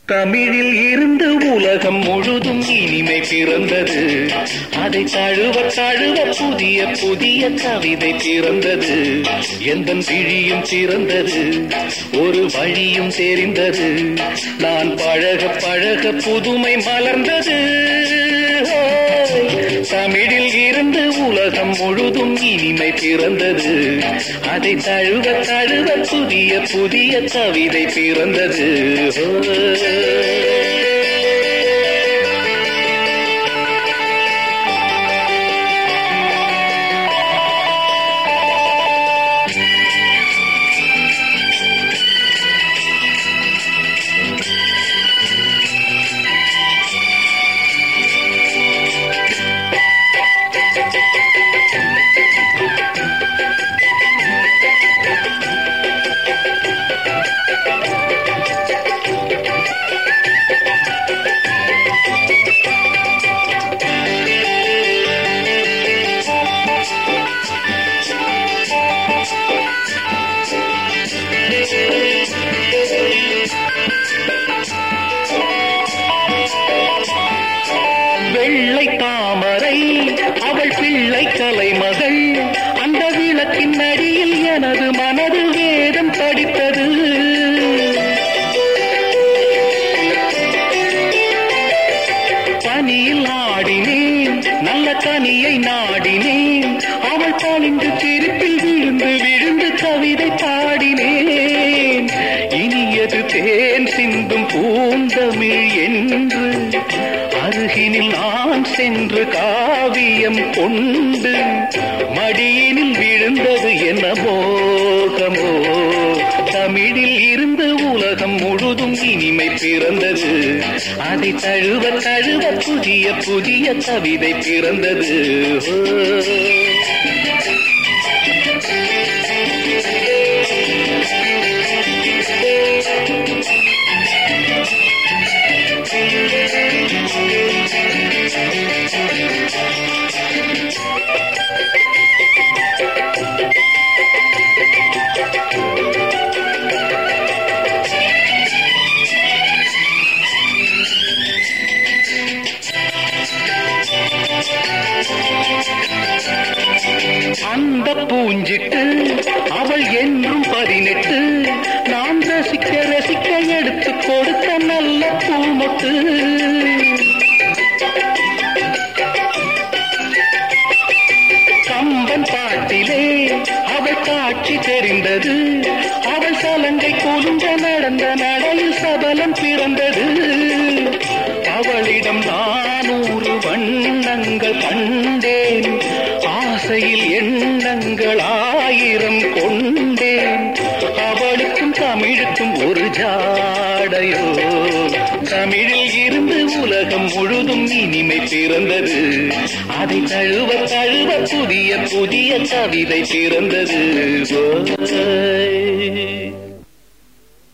தமிழில் இருந்து உலகம் முழுதும் இனிமை பிறந்தது அதை தழுவ தழுவ புதிய புதிய கவிதை பிறந்தது எந்த விழியும் பிறந்தது ஒரு வழியும் தெரிந்தது நான் பழக பழக புதுமை மலர்ந்தது தமிழில் இருந்து உலகம் முழுதும் இனிமை பிறந்தது அதை தழுவ தழுவ புதிய புதிய கவிதை பிறந்தது வெள்ளை தாமரை அவள் பிள்ளை கலைமகள் அந்த விளக்கின் அடியில் எனது மனது வேதம் படித்தது பனியில் ஆடினேன் நல்ல கனியை நாடினேன் அவள் பணிந்து திருப்பில் விழுந்து விழுந்து கவிதை பாடினேன் இனியது தேன் சிந்தும் பூந்தமிழ் என்று அருகினில் நான் சென்று காவியம் கொண்டு மடியினில் விழுந்தது என்ன மோகமோ தமிழில் இருந்து உலகம் முழுதும் இனிமை பிறந்தது அதை தழுவ தழுவ புதிய புதிய கவிதை பிறந்தது அந்த பூஞ்சிட்டு அவள் என்றும் பதினெட்டு நான் ரசிக்க ரசிக்க எடுத்து கொடுத்த நல்ல பூமொட்டு கம்பன் பாட்டிலே அவள் காட்சி தெரிந்தது அவள் சலங்கை கொலுங்க நடந்த நடையில் சபலம் பிறந்தது அவளிடம் நானூறு வண்ணங்கள் கண்டேன் ஆசையில் எண்ணங்கள் ஆயிரம் கொண்டேன் அவளுக்கும் தமிழுக்கும் ஒரு ஜாடையோ தமிழில் இருந்து உலகம் முழுதும் இனிமை பிறந்தது அதை தழுவ தழுவ புதிய புதிய கவிதை பிறந்தது ஓய்.